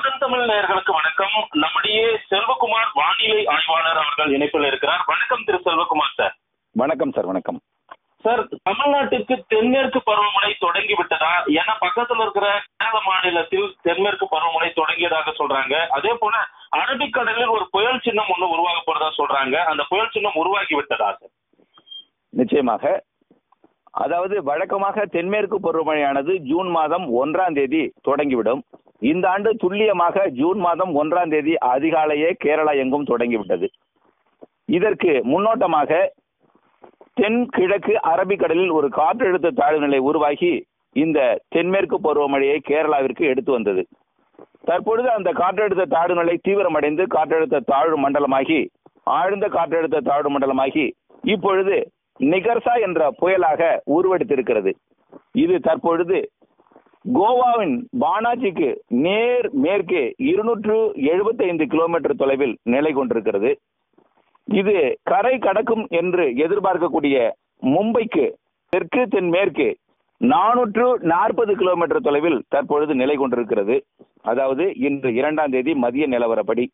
மகன் தமிழ் நேயர்களுக்கு வணக்கம் நம்முடைய செல்வகுமார் வானிலை ஆய்வாளர் அவர்கள் இணைப்பில் இருக்கிறார் வணக்கம் திரு செல்வகுமார் சார் வணக்கம் சார் வணக்கம் சார் தமிழ்நாட்டுக்கு தென்மேற்கு பருவமழை தொடங்கி விட்டதா ஏன்னா பக்கத்துல இருக்கிற கேரள மாநிலத்தில் தென்மேற்கு பருவமழை தொடங்கியதாக சொல்றாங்க அதே போல அரபிக்கடலில் ஒரு புயல் சின்னம் ஒண்ணு உருவாக போறதா சொல்றாங்க அந்த புயல் சின்னம் உருவாகி விட்டதா சார் நிச்சயமாக அதாவது வழக்கமாக தென்மேற்கு பருவமழையானது ஜூன் மாதம் ஒன்றாம் தேதி தொடங்கிவிடும் இந்த ஆண்டு துல்லியமாக ஜூன் மாதம் ஒன்றாம் தேதி அதிகாலையே கேரளா எங்கும் தொடங்கிவிட்டது இதற்கு முன்னோட்டமாக தென்கிழக்கு அரபிக்கடலில் ஒரு காற்றழுத்த தாழ்வு நிலை உருவாகி இந்த தென்மேற்கு பருவமழையை கேரளாவிற்கு எடுத்து வந்தது தற்பொழுது அந்த காற்றழுத்த தாழ்வு நிலை தீவிரமடைந்து காற்றழுத்த தாழ்வு மண்டலமாகி ஆழ்ந்த காற்றழுத்த தாழ்வு மண்டலமாகி இப்பொழுது நிகர்சா என்ற புயலாக உருவெடுத்திருக்கிறது இது தற்பொழுது கோவாவின் பானாஜிக்கு நேர் மேற்கே இருநூற்று எழுபத்தைந்து கிலோமீட்டர் தொலைவில் நிலை கொண்டிருக்கிறது இது கரை கடக்கும் என்று எதிர்பார்க்கக்கூடிய மும்பைக்கு தெற்கு தென்மேற்கு நானூற்று நாற்பது கிலோமீட்டர் தொலைவில் தற்பொழுது நிலை கொண்டிருக்கிறது அதாவது இன்று இரண்டாம் தேதி மதிய நிலவரப்படி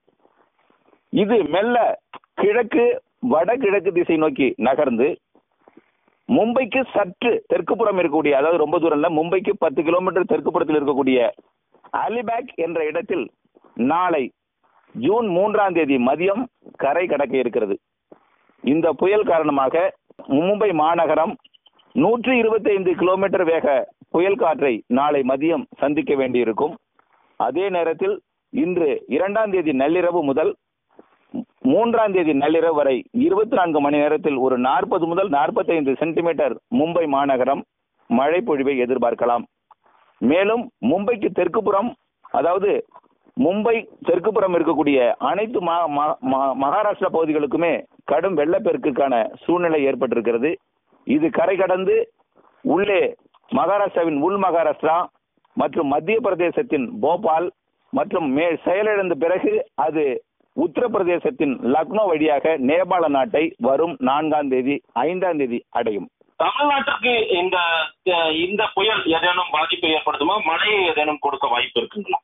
இது மெல்ல கிழக்கு வடகிழக்கு திசை நோக்கி நகர்ந்து மும்பைக்கு சற்று தெற்கு புறம் இருக்கக்கூடிய அதாவது ரொம்ப தூரம் இல்ல மும்பைக்கு பத்து கிலோமீட்டர் தெற்கு புறத்தில் இருக்கக்கூடிய அலிபேக் என்ற இடத்தில் நாளை ஜூன் மூன்றாம் தேதி மதியம் கரை கடக்க இருக்கிறது இந்த புயல் காரணமாக மும்பை மாநகரம் நூற்றி இருபத்தி ஐந்து கிலோமீட்டர் வேக புயல் காற்றை நாளை மதியம் சந்திக்க வேண்டியிருக்கும் அதே நேரத்தில் இன்று இரண்டாம் தேதி நள்ளிரவு முதல் மூன்றாம் தேதி நள்ளிரவு வரை இருபத்தி நான்கு மணி நேரத்தில் ஒரு நாற்பது முதல் நாற்பத்தைந்து சென்டிமீட்டர் மும்பை மாநகரம் மழை பொழிவை எதிர்பார்க்கலாம் மேலும் மும்பைக்கு தெற்கு புறம் அதாவது மும்பை தெற்கு புறம் இருக்கக்கூடிய அனைத்து மா- மா- மா- மகாராஷ்டிரா பகுதிகளுக்குமே கடும் வெள்ளப்பெருக்குக்கான சூழ்நிலை ஏற்பட்டிருக்கிறது இது கரை கடந்து உள்ளே மகாராஷ்டிராவின் உள் மகாராஷ்டிரா மற்றும் மத்திய பிரதேசத்தின் போபால் மற்றும் மே செயலிழந்த பிறகு அது உத்தரப்பிரதேசத்தின் லக்னோ வழியாக நேபாள நாட்டை வரும் நான்காம் தேதி ஐந்தாம் தேதி அடையும் தமிழ்நாட்டிற்கு இந்த அஹ், இந்த புயல் ஏதேனும் பாதிப்பை ஏற்படுத்துமா மழையை ஏதேனும் கொடுக்க வாய்ப்பு இருக்குங்களா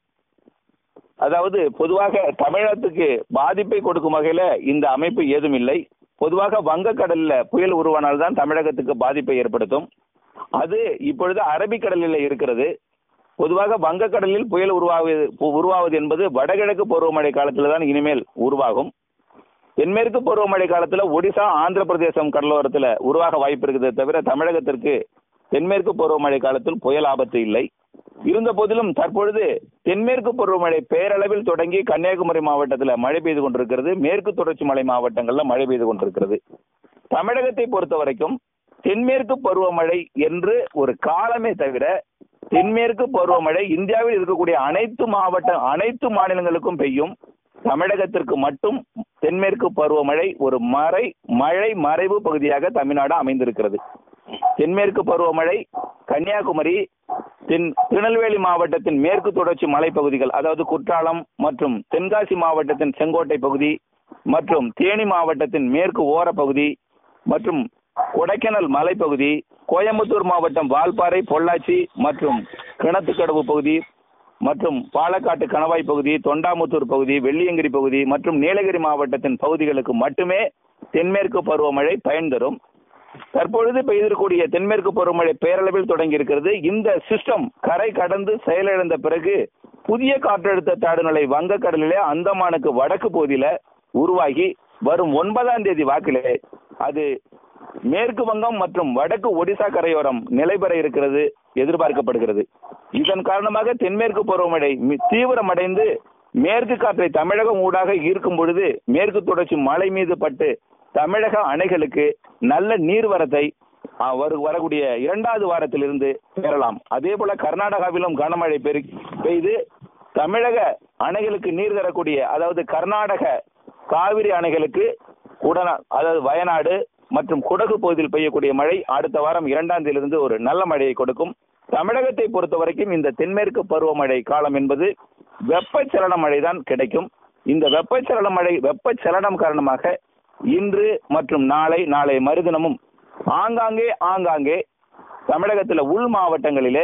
அதாவது பொதுவாக தமிழகத்துக்கு பாதிப்பை கொடுக்கும் வகையில இந்த அமைப்பு ஏதும் இல்லை பொதுவாக வங்கக்கடல்ல புயல் உருவானால்தான் தமிழகத்துக்கு பாதிப்பை ஏற்படுத்தும் அது இப்பொழுது அரபிக்கடலில் இருக்கிறது பொதுவாக வங்கக்கடலில் புயல் உருவாவது உருவாவது என்பது வடகிழக்கு பருவமழை காலத்துல தான் இனிமேல் உருவாகும் தென்மேற்கு பருவமழை காலத்துல ஒடிசா ஆந்திர பிரதேசம் கடலோரத்துல உருவாக வாய்ப்பு இருக்குது தவிர தமிழகத்திற்கு தென்மேற்கு பருவமழை காலத்தில் புயல் ஆபத்து இல்லை இருந்த போதிலும் தற்பொழுது தென்மேற்கு பருவமழை பேரளவில் தொடங்கி கன்னியாகுமரி மாவட்டத்தில் மழை பெய்து கொண்டிருக்கிறது மேற்கு தொடர்ச்சி மலை மாவட்டங்கள்ல மழை பெய்து கொண்டிருக்கிறது தமிழகத்தை பொறுத்த வரைக்கும் தென்மேற்கு பருவமழை என்று ஒரு காலமே தவிர தென்மேற்கு பருவமழை இந்தியாவில் இருக்கக்கூடிய அனைத்து மாவட்ட அனைத்து மாநிலங்களுக்கும் பெய்யும் தமிழகத்திற்கு மட்டும் தென்மேற்கு பருவமழை ஒரு மறை மழை மறைவு பகுதியாக தமிழ்நாடு அமைந்திருக்கிறது தென்மேற்கு பருவமழை கன்னியாகுமரி தென் திருநெல்வேலி மாவட்டத்தின் மேற்கு தொடர்ச்சி மலைப்பகுதிகள் அதாவது குற்றாலம் மற்றும் தென்காசி மாவட்டத்தின் செங்கோட்டை பகுதி மற்றும் தேனி மாவட்டத்தின் மேற்கு ஓர பகுதி மற்றும் கொடைக்கானல் மலைப்பகுதி கோயம்புத்தூர் மாவட்டம் வால்பாறை பொள்ளாச்சி மற்றும் கிணத்துக்கடவு பகுதி மற்றும் பாலக்காட்டு கணவாய் பகுதி தொண்டாமுத்தூர் பகுதி வெள்ளியங்கிரி பகுதி மற்றும் நீலகிரி மாவட்டத்தின் பகுதிகளுக்கு மட்டுமே தென்மேற்கு பருவமழை பயன் தரும் தற்பொழுது பெய்திருக்கக்கூடிய தென்மேற்கு பருவமழை பேரளவில் தொடங்கி இருக்கிறது இந்த சிஸ்டம் கரை கடந்து செயலிழந்த பிறகு புதிய காற்றழுத்த தாழ்நிலை வங்கக்கடலிலே அந்தமானுக்கு வடக்கு பகுதியில உருவாகி வரும் ஒன்பதாம் தேதி வாக்கிலே அது மேற்கு வங்கம் மற்றும் வடக்கு ஒடிசா கரையோரம் நிலை பெற இருக்கிறது எதிர்பார்க்கப்படுகிறது இதன் காரணமாக தென்மேற்கு பருவமழை மி- தீவிரமடைந்து மேற்கு காற்றை தமிழகம் ஊடாக ஈர்க்கும் பொழுது மேற்கு தொடர்ச்சி மலை மீது பட்டு தமிழக அணைகளுக்கு நல்ல நீர்வரத்தை ஆ, வரு வரக்கூடிய இரண்டாவது வாரத்திலிருந்து பெறலாம் அதே போல கர்நாடகாவிலும் கனமழை பெரு- பெய்து தமிழக அணைகளுக்கு நீர் தரக்கூடிய அதாவது கர்நாடக காவிரி அணைகளுக்கு உடன அதாவது வயநாடு மற்றும் குடகு பகுதியில் பெய்யக்கூடிய மழை அடுத்த வாரம் இரண்டாம் தேதியிலிருந்து ஒரு நல்ல மழையை கொடுக்கும் தமிழகத்தை பொறுத்த வரைக்கும் இந்த தென்மேற்கு பருவமழை காலம் என்பது வெப்பச்சலன மழை தான் கிடைக்கும் இந்த வெப்பச்சலன மழை வெப்பச்சலனம் காரணமாக இன்று மற்றும் நாளை நாளை மறுதினமும் ஆங்காங்கே ஆங்காங்கே தமிழகத்தில் உள் மாவட்டங்களிலே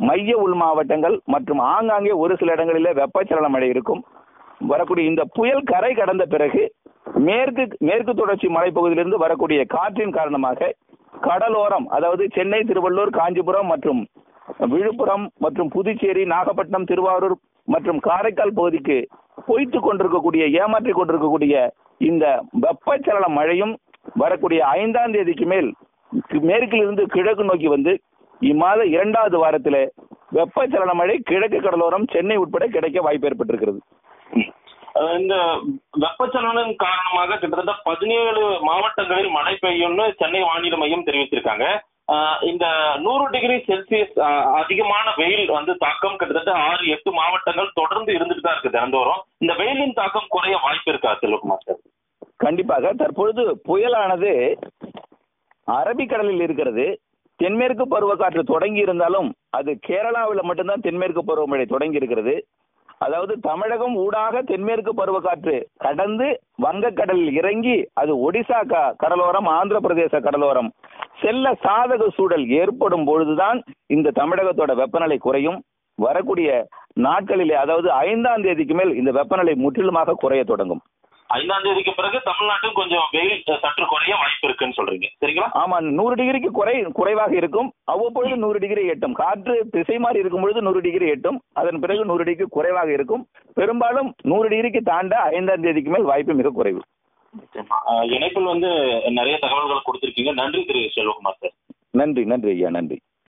மைய உள் மாவட்டங்கள் மற்றும் ஆங்காங்கே ஒரு சில இடங்களிலே வெப்பச்சலன மழை இருக்கும் வரக்கூடிய இந்த புயல் கரை கடந்த பிறகு மேற்கு மேற்கு தொடர்ச்சி மலைப்பகுதியிலிருந்து வரக்கூடிய காற்றின் காரணமாக கடலோரம் அதாவது சென்னை திருவள்ளூர் காஞ்சிபுரம் மற்றும் விழுப்புரம் மற்றும் புதுச்சேரி நாகப்பட்டினம் திருவாரூர் மற்றும் காரைக்கால் பகுதிக்கு பொய்த்து கொண்டிருக்கக்கூடிய ஏமாற்றிக் கொண்டிருக்கக்கூடிய இந்த வெப்பச்சலன மழையும் வரக்கூடிய ஐந்தாம் தேதிக்கு மேல் மேற்கிலிருந்து கிழக்கு நோக்கி வந்து இம்மாத இரண்டாவது வாரத்தில் வெப்பச்சலன மழை கிழக்கு கடலோரம் சென்னை உட்பட கிடைக்க வாய்ப்பு ஏற்பட்டிருக்கிறது அஹ் இந்த வெப்பச்சலனம் காரணமாக கிட்டத்தட்ட பதினேழு மாவட்டங்களில் மழை பெய்யும்னு சென்னை வானிலை மையம் தெரிவிச்சிருக்காங்க அஹ் இந்த நூறு டிகிரி செல்சியஸ் அஹ், அதிகமான வெயில் வந்து தாக்கம் கிட்டத்தட்ட ஆறு எட்டு மாவட்டங்கள் தொடர்ந்து இருந்துட்டு தான் இருக்கு தினந்தோறும் இந்த வெயிலின் தாக்கம் குறைய வாய்ப்பு இருக்கா செல்வகுமார் சார் கண்டிப்பாக தற்பொழுது புயலானது அரபிக்கடலில் இருக்கிறது தென்மேற்கு பருவக்காற்று தொடங்கி இருந்தாலும் அது கேரளாவில் மட்டும்தான் தென்மேற்கு பருவமழை தொடங்கி இருக்கிறது அதாவது தமிழகம் ஊடாக தென்மேற்கு பருவக்காற்று கடந்து வங்கக்கடலில் இறங்கி அது ஒடிசா க கடலோரம் ஆந்திர பிரதேச கடலோரம் செல்ல சாதக சூழல் ஏற்படும் பொழுதுதான் இந்த தமிழகத்தோட வெப்பநிலை குறையும் வரக்கூடிய நாட்களிலே அதாவது ஐந்தாம் தேதிக்கு மேல் இந்த வெப்பநிலை முற்றிலுமாக குறைய தொடங்கும் ஐந்தாம் தேதிக்கு பிறகு தமிழ்நாட்டில் கொஞ்சம் வெயில் அஹ், சற்று குறைய வாய்ப்பு இருக்குன்னு சொல்றீங்க சரிங்களா ஆமா நூறு டிகிரிக்கு குறை குறைவாக இருக்கும் அவ்வப்பொழுது நூறு டிகிரி எட்டும் காற்று திசை மாறி இருக்கும் பொழுது நூறு டிகிரி எட்டும் அதன் பிறகு நூறு டிகிரி குறைவாக இருக்கும் பெரும்பாலும் நூறு டிகிரிக்கு தாண்ட ஐந்தாம் தேதிக்கு மேல் வாய்ப்பு மிக குறைவு அஹ், இணைப்பில் வந்து நிறைய தகவல்களை கொடுத்திருக்கீங்க நன்றி திரு செல்வகுமார் சார் நன்றி நன்றி ஐயா நன்றி